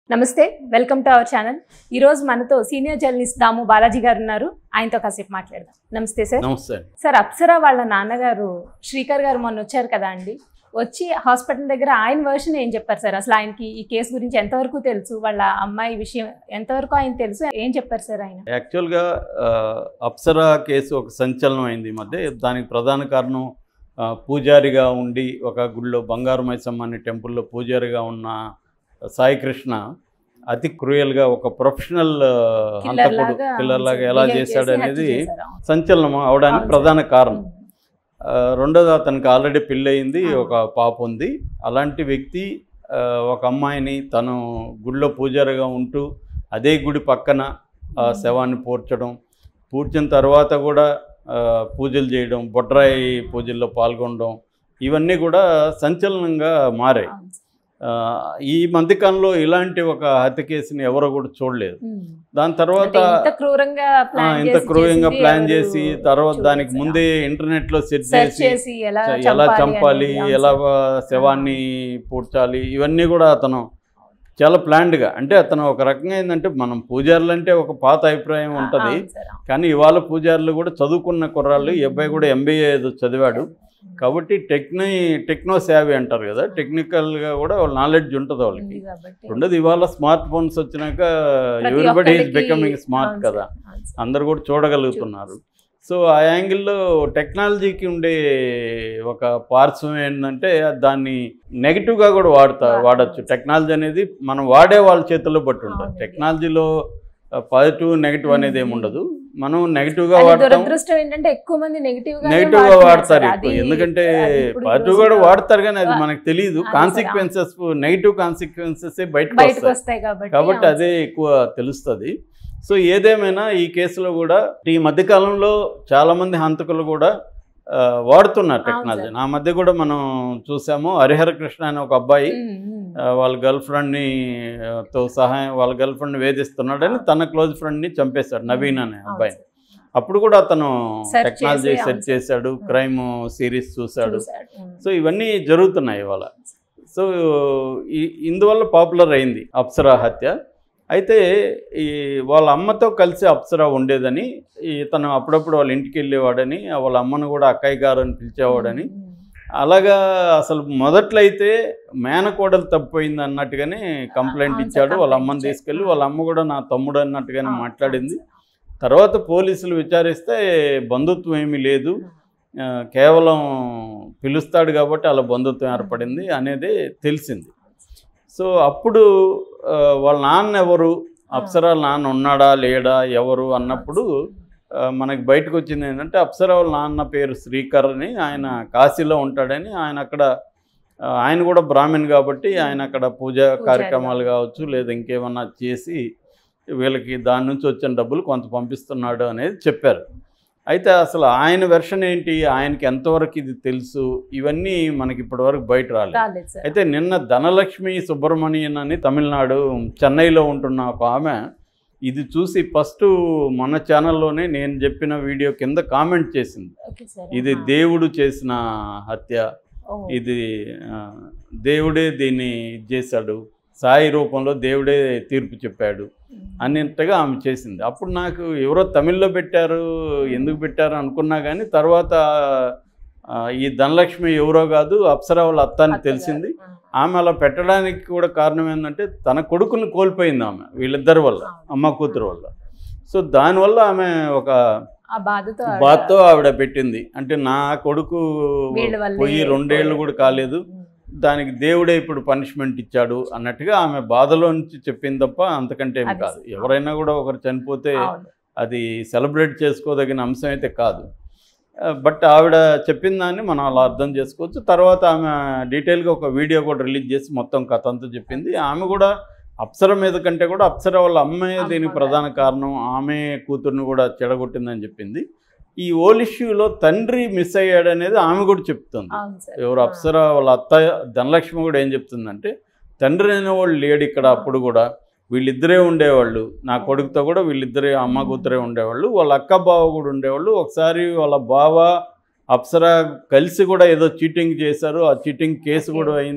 నమస్తే welcome to our channel ఈ రోజు మనతో సీనియర్ జర్నలిస్ట్ దాము బాలాజీ గారు ఉన్నారు ఆయనతో కాసేపు మాట్లాడదాం నమస్తే సార్ నమస్తే అండి. సార్ అప్సరా వాళ్ళ నాన్నగారు శ్రీకర్ గారు మొన్న వచ్చారు కదా అండి వచ్చి హాస్పిటల్ దగ్గర ఆయన వర్షన్ ఏం చెప్పారు సార్ అసలు ఆయనకి ఈ కేసు గురించి ఎంతవరకు తెలుసు వాళ్ళ అమ్మాయి విషయం ఎంతవరకు ఆయన తెలుసు ఏం చెప్పారు సార్ ఆయన యాక్చువల్గా ఆ, అప్సరా కేసు ఒక సంచలనం అయింది ఈ మధ్య దానికి ప్రధాన కారణం ఆ, పూజారిగా ఉండి ఒక గుడిలో బంగారు మైసమ్మ అనే టెంపుల్లో పూజారిగా ఉన్న సాయికృష్ణ అతి క్రూయల్గా ఒక ప్రొఫెషనల్ కిల్లర్ హంతకుడు లాగా కిల్లర్ లాగా ఎలా behave చేశాడు చేసి అనేది హత్య చేశారు. అవును. సంచలనం అవడానికి అవును ప్రధాన కారణం ఉమ్. ఆ, రెండోది అతనికి ఆల్రెడీ పెళ్ళయింది ఆ. ఒక పాప ఉంది అలాంటి వ్యక్తి ఆ, ఒక అమ్మాయిని తను గుడిలో పూజారిగా ఉంటూ అదే గుడి పక్కన ఆ ఉమ్. శవాన్ని పూడ్చడం పూడ్చిన తర్వాత కూడా ఆ, పూజలు చేయడం బొడ్రాయి పూజల్లో పాల్గొనడం ఇవన్నీ కూడా సంచలనంగా మారాయి అవును సార్. ఆ, ఈ మధ్యకాలంలో ఇలాంటి ఒక హత్య కేసుని ఎవరో కూడా చూడలేదు ఉమ్. దాని తర్వాత అంటే ఇంత క్రూరంగా ఆ, ప్లాన్ ఇంత చేసి క్రూయంగా చేసింది ప్లాన్ ఎవరు చేసి తర్వాత దానికి చూడలేదు ముందే ఇంటర్నెట్లో సెట్ సెర్చ్ చేసి చేసి ఎలా ఎలా చంపాలి అనేది, అవును ఎలా సార్. శవాన్ని పూడ్చాలి ఇవన్నీ కూడా అతను చాలా ప్లాన్డ్గా అంటే అతను ఒక రకంగా ఏంటంటే మనం పూజారులు అంటే ఒక పాత అభిప్రాయం ఉంటుంది అవును సార్, అవును. కానీ ఇవాళ పూజారులు కూడా చదువుకున్న కుర్రాళ్ళు ఈ అబ్బాయి కూడా ఎంబీఏ ఏదో చదివాడు కాబట్టి టెక్ని టెక్నో సేవీ అంటారు కదా టెక్నికల్గా కూడా వాళ్ళ నాలెడ్జ్ ఉంటుంది వాళ్ళకి ఉంది కాబట్టి ఉండదు ఇవాళ స్మార్ట్ ఫోన్స్ వచ్చినాక ప్రతి ఎవ్రీబడి ఈజ్ ఒక్కరికి- బికమింగ్ స్మార్ట్ అవును కదా సార్, అవును సార్. అందరు కూడా చూడగలుగుతున్నారు సో ఆ యాంగిల్లో టెక్నాలజీకి ఉండే ఒక పార్శ్వం ఏంటంటే దాన్ని నెగిటివ్గా కూడా వాడతా వాడతారు. వాడచ్చు టెక్నాలజీ అనేది మనం వాడే వాళ్ళ చేతుల్లో బట్టి ఉంటుంది అవునండి. టెక్నాలజీలో పాజిటివ్ నెగిటివ్ అనేది ఏమి ఉండదు మనం నెగిటివ్గా అది వాడతాం దురదృష్టం ఏంటంటే ఎక్కువ మంది నెగిటివ్ గా నెగిటివ్గా వాడతారు ఎక్కువ ఎందుకంటే పాజిటివ్ కూడా వాడతారు కానీ అది వా- మనకు తెలియదు అదే సార్, కాన్సిక్వెన్సెస్ నెగిటివ్ కాన్సిక్వెన్సెస్ బయటకు బయటకు వస్తాయి వస్తాయి కాబట్టి కాబట్టి అవును అదే ఎక్కువ తెలుస్తుంది సో ఏదేమైనా ఈ కేసులో కూడా ఈ మధ్యకాలంలో చాలామంది హంతకులు కూడా ఆ, వాడుతున్నారు అవును టెక్నాలజీ సార్. నా మధ్య కూడా మనం చూసాము హరిహర కృష్ణ అనే ఒక అబ్బాయి ఉమ్, ఉమ్. ఆ, వాళ్ళ గర్ల్ ఫ్రెండ్ని ఆ, తో సహాయం వాళ్ళ గర్ల్ ఫ్రెండ్ని వేధిస్తున్నాడని తన క్లోజ్ ఫ్రెండ్ని చంపేశాడు నవీన్ అనే అవును అబ్బాయి సార్. అప్పుడు కూడా అతను Search టెక్నాలజీ చేసి, సెర్చ్ అవును సార్. చేశాడు ఉమ్. క్రైమ్ సిరీస్ చూశాడు చూశాడు. ఉమ్. సో ఇవన్నీ జరుగుతున్నాయి ఇవాళ సో ఈ ఇందువల్ల పాపులర్ అయింది అప్సరా హత్య అయితే ఈ వాళ్ళ అమ్మతో కలిసి అప్సరా ఉండేదని ఈ తను అప్పుడప్పుడు వాళ్ళ ఇంటికి వెళ్ళేవాడని వాళ్ళ అమ్మను కూడా అక్కయ్య గారు అని పిలిచేవాడని ఉమ్, ఉమ్. అలాగా అసలు మొదట్లో అయితే మేనకోడలు తప్పిపోయింది అన్నట్టుగానే కంప్లైంట్ అవును సార్, ఇచ్చాడు వాళ్ళ కంప్లైంట్ అమ్మని ఇచ్చాడు. తీసుకెళ్ళి వాళ్ళ అమ్మ కూడా నా తమ్ముడు అన్నట్టుగానే అవును, మాట్లాడింది అవును తర్వాత పోలీసులు విచారిస్తే బంధుత్వం ఏమీ లేదు సార్. ఆ, కేవలం పిలుస్తాడు కాబట్టి అలా బంధుత్వం ఏర్పడింది అనేది తెలిసింది సో అప్పుడు ఆ, వాళ్ళ నాన్న ఎవరు అప్సరా నాన్న ఉన్నాడా లేడా ఎవరు అన్నప్పుడు ఆ, మనకి బయటకు వచ్చింది ఏంటంటే అప్సరా వాళ్ళ నాన్న పేరు శ్రీకర్ అని ఆయన కాశీలో ఉంటాడని ఆయన అక్కడ ఆ, ఆయన కూడా బ్రాహ్మణ్ కాబట్టి ఆయన అక్కడ పూజా కార్యక్రమాలు కావచ్చు లేదా ఇంకేమన్నా చేసి వీళ్ళకి దాని నుంచి వచ్చిన డబ్బులు కొంత పంపిస్తున్నాడు అనేది చెప్పారు అయితే అసలు ఆయన వెర్షన్ ఏంటి ఆయనకి ఎంతవరకు ఇది తెలుసు ఇవన్నీ మనకి ఇప్పటివరకు బయట రాలేదు రాలేదు సార్. అయితే నిన్న ధనలక్ష్మి సుబ్రహ్మణ్యన్ అని తమిళనాడు చెన్నైలో ఉంటున్న ఒక ఆమె ఇది చూసి ఫస్ట్ మన ఛానల్లోనే నేను చెప్పిన వీడియో కింద కామెంట్ చేసింది ఓకే సార్. ఇది ఆహా. దేవుడు చేసిన హత్య ఓ. ఇది ఆ, దేవుడే దీన్ని ఇది చేశాడు సాయి రూపంలో దేవుడే తీర్పు చెప్పాడు ఉమ్. అన్నట్టుగా ఆమె చేసింది అప్పుడు నాకు ఎవరో తమిళ్లో పెట్టారు ఎందుకు పెట్టారు అనుకున్నా కానీ తర్వాత ఆ, ఈ ధనలక్ష్మి ఎవరో కాదు అప్సరా వాళ్ళ అత్త అని అత్తగారు. తెలిసింది ఆ. ఆమె అలా పెట్టడానికి కూడా కారణం ఏంటంటే తన కొడుకుని కోల్పోయింది ఆమె వీళ్ళిద్దరి వల్ల అమ్మ కూతురు వల్ల సో దానివల్ల ఆమె ఒక ఆ బాధతో ఆవిడ- బాధతో ఆవిడ పెట్టింది అంటే నా కొడుకు వీళ్ళ వల్లే పోయి రెండేళ్ళు కూడా కాలేదు ఉమ్. దానికి దేవుడే ఇప్పుడు పనిష్మెంట్ ఇచ్చాడు అన్నట్టుగా ఆమె బాధలో నుంచి చెప్పింది తప్ప అంతకంటే ఏం అది కాదు ఎవరైనా కూడా ఒకరు చనిపోతే అవును. అది సెలబ్రేట్ చేసుకోదగిన అంశం అయితే కాదు ఆ, బట్ ఆవిడ చెప్పిన దాన్ని మనం అలా అర్థం చేసుకోవచ్చు తర్వాత ఆమె డీటెయిల్గా ఒక వీడియో కూడా రిలీజ్ చేసి మొత్తం కథ అంతా చెప్పింది ఆమె కూడా అప్సర మీద కంటే కూడా అప్సర వాళ్ళ అమ్మే దీనికి అమ్మ ప్రధాన కారణం ఆమె కూతుర్ని కూడా చెడగొట్టిందని చెప్పింది ఈ ఓల్ ఇష్యూలో తండ్రి మిస్ అయ్యాడు అనేది ఆమె కూడా చెప్తుంది అవును సార్. ఎవరు ఆ. అప్సర వాళ్ళ అత్త ధనలక్ష్మి కూడా ఏం చెప్తుందంటే తండ్రి అనేవాళ్ళు లేడు ఇక్కడ అప్పుడు కూడా వీళ్ళిద్దరే ఉండేవాళ్ళు నా కొడుకుతో కూడా వీళ్ళిద్దరే అమ్మ కూతురే ఉండేవాళ్ళు వాళ్ళ అక్క బావ కూడా ఉండేవాళ్ళు ఒకసారి వాళ్ళ బావ అప్సర కలిసి కూడా ఏదో చీటింగ్ చేశారు ఆ చీటింగ్ కేసు కూడా అయింది ఆ.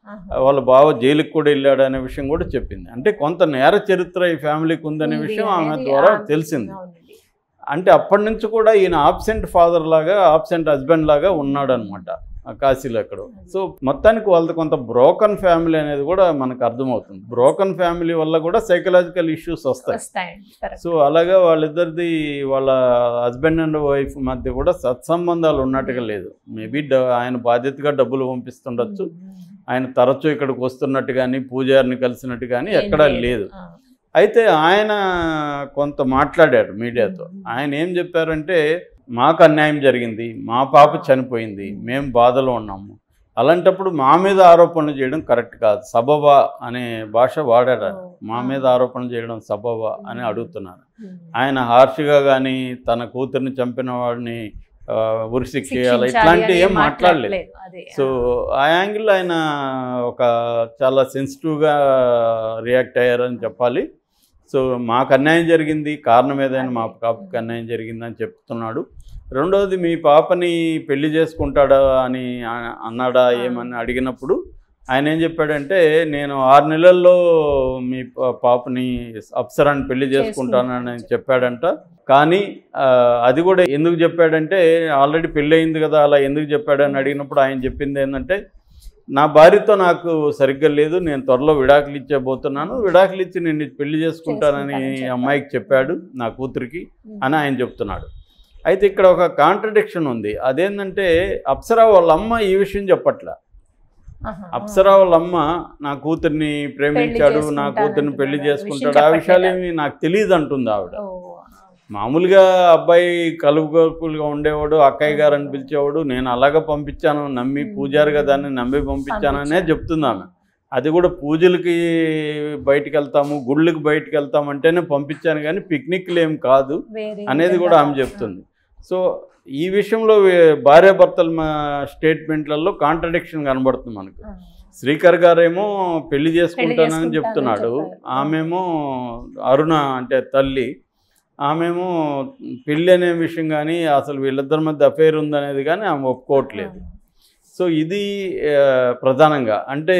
ఆహా. వాళ్ళ బావ జైలుకి కూడా వెళ్ళాడు అనే విషయం కూడా చెప్పింది అంటే కొంత నేర చరిత్ర ఈ ఫ్యామిలీకి ఉందనే ఉంది విషయం ఆమె అనేది ద్వారా ఆ- తెలిసింది అవునండి. అంటే అప్పటి నుంచి కూడా ఈయన ఆబ్సెంట్ ఫాదర్ లాగా ఆబ్సెంట్ హస్బెండ్ లాగా ఉన్నాడు అనమాట కాశీలో ఎక్కడ సో మొత్తానికి వాళ్ళది కొంత బ్రోకన్ ఫ్యామిలీ అనేది కూడా మనకు అర్థమవుతుంది బ్రోకన్ ఫ్యామిలీ వల్ల కూడా సైకలాజికల్ ఇష్యూస్ వస్తాయి వస్తాయండి కరెక్ట్ సో అలాగా వాళ్ళిద్దరిది వాళ్ళ హస్బెండ్ అండ్ వైఫ్ మధ్య కూడా సత్సంబంధాలు ఉన్నట్టుగా లేదు మేబీ ఆయన బాధ్యతగా డబ్బులు పంపిస్తుండొచ్చు ఆయన తరచూ ఇక్కడికి వస్తున్నట్టు కానీ పూజారిని కలిసినట్టు కానీ ఏం ఎక్కడా లేదు. లేదు ఆ. అయితే ఆయన కొంత మాట్లాడాడు మీడియాతో ఆయన ఏం చెప్పారంటే మాకు అన్యాయం జరిగింది మా పాప చనిపోయింది మేము బాధలో ఉన్నాము అలాంటప్పుడు మా మీద ఆరోపణలు చేయడం కరెక్ట్ కాదు సబబా అనే భాష వాడాడు ఆయన. మా మీద ఆరోపణలు చేయడం సబబా అని అడుగుతున్నారు ఉమ్. ఆయన హార్ష్గా కానీ తన కూతుర్ని చంపిన వాడిని ఆ, ఉరిశిక్ష చేయాలి శిక్షించాలి ఇట్లాంటి అని ఏం మాట్లాడలేదు మాట్లాడలేదు. అదే సో ఆ యాంగిల్ ఆయన ఒక చాలా సెన్సిటివ్గా రియాక్ట్ అయ్యారని చెప్పాలి సో మాకు అన్యాయం జరిగింది కారణం ఏదైనా మా పాపకి అన్యాయం జరిగిందని చెప్తున్నాడు రెండవది మీ పాపని పెళ్లి చేసుకుంటాడా అని ఆ- అన్నాడా ఏమని అడిగినప్పుడు ఆయన ఏం చెప్పాడంటే నేను ఆరు నెలల్లో మీ పా- పాపని అప్సరాన్ని పెళ్లి చేసుకుంటానని చెప్పాడంట కానీ ఆ, అది కూడా ఎందుకు చెప్పాడంటే ఆల్రెడీ పెళ్ళి అయింది కదా అలా ఎందుకు చెప్పాడని అడిగినప్పుడు ఆయన చెప్పింది ఏంటంటే నా భార్యతో నాకు సరిగ్గా లేదు నేను త్వరలో విడాకులు ఇచ్చేబోతున్నాను విడాకులు ఇచ్చి నేను పెళ్లి చేసుకుంటానని చేసుకుంటానని చెప్పాడు. అమ్మాయికి చెప్పాడు నా కూతురికి ఉమ్. అని ఆయన చెప్తున్నాడు అయితే ఇక్కడ ఒక కాంట్రడిక్షన్ ఉంది అదేంటంటే అప్సరా వాళ్ళ అమ్మ ఈ విషయం చెప్పట్ల ఆహా. అప్సరా వాళ్ళ అమ్మ నా కూతుర్ని ప్రేమించాడు నా చేసుకుంటానంటున్నాడు. కూతుర్ని పెళ్లి విషయం చేసుకుంటాడు ఆ చెప్పట్లేదా? విషయాలేమి నాకు తెలియదు అంటుంది ఆవిడ ఓ. మామూలుగా అబ్బాయి కలుపుగోకులుగా ఉండేవాడు అక్కయ్య గారు అని పిలిచేవాడు నేను అలాగ పంపించాను నమ్మి మ్మ్. పూజారిగా దాన్ని నమ్మి పంపించాననే పంపించాను. చెప్తుంది ఆమె అది కూడా పూజలకి బయటికి వెళ్తాము గుళ్ళకి బయటికి వెళ్తామంటేనే పంపించాను కానీ పిక్నిక్లు ఏం కాదు వేరే అనేది విధంగా కూడా ఆమె చెప్తుంది సో ఈ విషయంలో వే- భార్యాభర్తల మా స్టేట్మెంట్లలో కాంట్రడిక్షన్ కనబడుతుంది మనకు ఆ. శ్రీకర్ గారేమో పెళ్లి చేసుకుంటానని చేసుకుంటానని చెప్తున్నాడు చెప్పారు. ఆమెమో అరుణ అంటే తల్లి ఆమెమో పెళ్ళి అనే విషయం కానీ అసలు వీళ్ళిద్దరి మధ్య అఫేర్ ఉందనేది కానీ ఆమె ఒప్పుకోవట్లేదు సో ఇది ఆ, ప్రధానంగా అంటే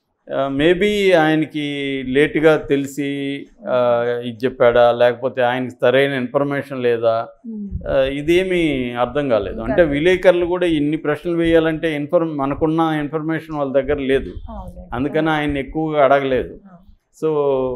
మేబీ ఆయనకి లేటుగా తెలిసి ఆ, ఇది చెప్పాడా లేకపోతే ఆయనకి సరైన ఇన్ఫర్మేషన్ లేదా ఉమ్. ఆ, ఇదేమీ అర్థం కాలేదు అంటే విలేకరులు కూడా ఇన్ని ప్రశ్నలు వేయాలంటే ఇన్ఫర్మ్ మనకున్న ఇన్ఫర్మేషన్ వాళ్ళ దగ్గర లేదు అవునండి. అందుకని ఆయన ఎక్కువగా అడగలేదు ఆ. సో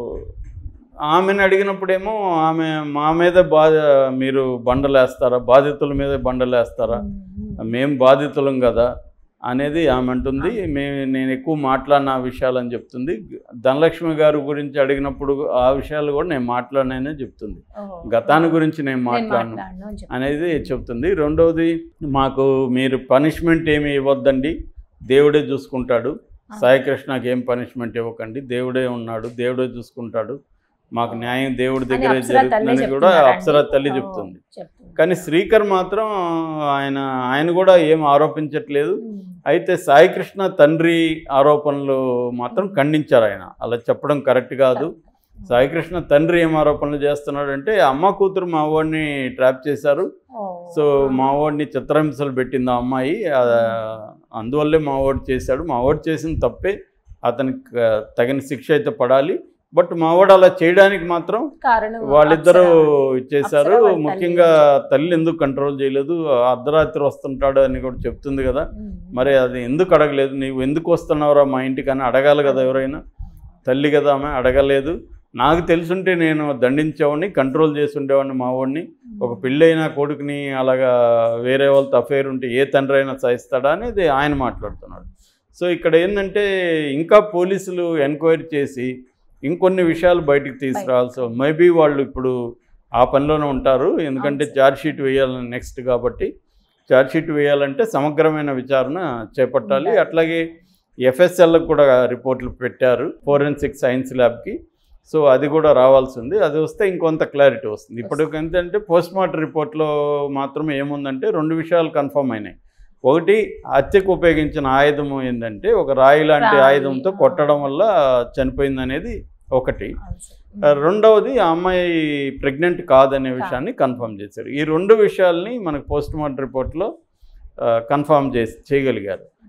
ఆమెను అడిగినప్పుడేమో ఆమె మా మీద బా మీరు బండలేస్తారా బాధితుల మీద బండలేస్తారా ఉమ్. మేము బాధితులం కదా అనేది ఆమె అంటుంది మేము నేను ఎక్కువ మాట్లాడిన ఆ విషయాలని చెప్తుంది ధనలక్ష్మి గారి గురించి అడిగినప్పుడు ఆ విషయాలు కూడా నేను మాట్లాడిననే చెప్తుంది ఓ. గతాన్ని గురించి నేను నేను మాట్లాడను మాట్లాడను అని చెప్పి. అనేది చెప్తుంది రెండవది మాకు మీరు పనిష్మెంట్ ఏమి ఇవ్వద్దండి దేవుడే చూసుకుంటాడు సాయికృష్ణకి ఏం పనిష్మెంట్ ఇవ్వకండి దేవుడే ఉన్నాడు దేవుడే చూసుకుంటాడు మాకు న్యాయం దేవుడి అని దగ్గరే అప్సరా తల్లే జరుగుతుందని కూడా చెప్తున్నారండి. అప్సరా తల్లి ఓ, చెప్తుంది చెప్తుంది. కానీ శ్రీకర్ మాత్రం ఆయన ఆయన కూడా ఏం ఆరోపించట్లేదు ఉమ్. అయితే సాయికృష్ణ తండ్రి ఆరోపణలు మాత్రం ఖండించారు ఆయన అలా చెప్పడం కరెక్ట్ కాదు సాయికృష్ణ తండ్రి ఏం ఆరోపణలు చేస్తున్నాడంటే అమ్మ కూతురు మా వాడిని ట్రాప్ చేశారు ఓ. సో మా వాడిని చిత్రహింసలు పెట్టింది ఆ అమ్మాయి ఆ, అందువల్లే మా వాడు చేశాడు మా వాడు చేసిన తప్పే అతనికి ఆ, తగిన శిక్ష అయితే పడాలి బట్ మా వాడు అలా చేయడానికి మాత్రం కారణం వాళ్ళిద్దరూ అప్సరా. చేశారు అప్సరా వాళ్ళ ముఖ్యంగా తల్లి తల్లి ఎందుకు కంట్రోల్ చేయలేదు అర్ధరాత్రి వస్తుంటాడు అని కూడా చెప్తుంది కదా ఉమ్. మరి అది ఎందుకు అడగలేదు నీవు ఎందుకు వస్తున్నావురా మా ఇంటికి అని అడగాలి కదా ఎవరైనా తల్లి కదా ఆమె అడగలేదు నాకు తెలుసుంటే నేను దండించేవాడిని కంట్రోల్ చేసి ఉండేవాడిని మా వాడిని ఒక పెళ్ళైన కొడుకుని అలాగా వేరే వాళ్ళతో అఫేర్ ఉంటే ఏ తండ్రి అయినా సహిస్తాడా అనేది ఆయన మాట్లాడుతున్నాడు సో ఇక్కడ ఏంటంటే ఇంకా పోలీసులు ఎంక్వైరీ చేసి ఇంకొన్ని విషయాలు బయటికి తీసుకురావాల్సి మేబీ వాళ్ళు ఇప్పుడు ఆ పనిలోనే ఉంటారు ఎందుకంటే అవును సార్. ఛార్జ్ షీట్ వేయాలని నెక్స్ట్ కాబట్టి ఛార్జ్ షీట్ వేయాలంటే సమగ్రమైన విచారణ చేపట్టాలి ఉండాలి. అట్లాగే ఎఫ్ఎస్ఎల్కి కూడా రిపోర్ట్లు పెట్టారు ఫోరెన్సిక్ సైన్స్ ల్యాబ్కి సో అది కూడా రావాల్సి ఉంది అది వస్తే ఇంకొంత క్లారిటీ వస్తుంది ఇప్పటికి ఏంటంటే పోస్ట్ మార్టం రిపోర్ట్లో మాత్రం ఏముందంటే రెండు విషయాలు కన్ఫర్మ్ అయినాయి ఒకటి హత్యకు ఉపయోగించిన ఆయుధం ఏంటంటే ఒక రాయి లాంటి రాయి, ఆయుధంతో ఆ. కొట్టడం వల్ల చనిపోయింది అనేది ఒకటి అవును సార్. ఆ, రెండవది ఆ అమ్మాయి ప్రెగ్నెంట్ కాదనే విషయాన్ని కన్ఫర్మ్ చేశారు ఈ రెండు విషయాల్ని మనకు పోస్ట్ మార్టం రిపోర్ట్లో కన్ఫర్మ్ చేసి చేయగలిగారు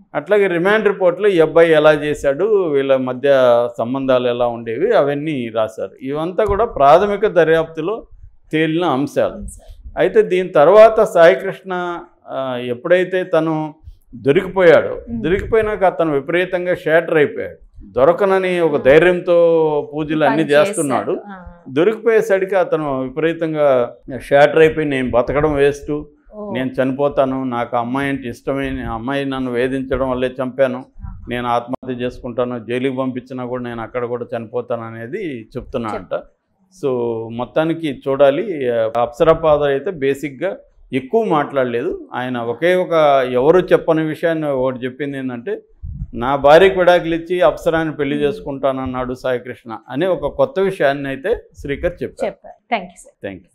అట్లాగే రిమాండ్ రిపోర్ట్లో ఈ అబ్బాయి ఎలా చేశాడు వీళ్ళ మధ్య సంబంధాలు ఎలా ఉండేవి అవన్నీ రాశారు ఇవంతా కూడా ప్రాథమిక దర్యాప్తులో తేలిన అంశాలు అయితే దీని తర్వాత సాయికృష్ణ ఆ, ఎప్పుడైతే తను దొరికిపోయాడో మ్మ్. దొరికిపోయినాక అతను విపరీతంగా షాటర్ అయిపోయాడు దొరకనని ఒక ధైర్యంతో పూజలు అన్నీ పని చేస్తున్నాడు చేశాడు. ఆ. దొరికిపోయేసరికి అతను విపరీతంగా షాటర్ అయిపోయి నేను బతకడం వేస్ట్ ఓ. నేను చనిపోతాను నాకు ఆ అమ్మాయి అంటే ఇష్టమే ఆ అమ్మాయి నన్ను వేధించడం వల్లే చంపాను ఆహా. నేను ఆత్మహత్య చేసుకుంటాను జైలుకి పంపించినా కూడా నేను అక్కడ కూడా చనిపోతాను అనేది చెప్తున్నా అంట సో మొత్తానికి చూడాలి అప్సరా ఫాదర్ అయితే బేసిక్గా ఎక్కువ మాట్లాడలేదు ఆయన ఒకే ఒక ఎవరు చెప్పని విషయాన్ని ఒకటి చెప్పింది ఏంటంటే నా భార్యకు విడాకులు ఇచ్చి అప్సరాని పెళ్లి చేసుకుంటానన్నాడు సాయికృష్ణ అనే ఒక కొత్త విషయాన్ని అయితే శ్రీకర్ చెప్పారు చెప్పారు thank you sir thank you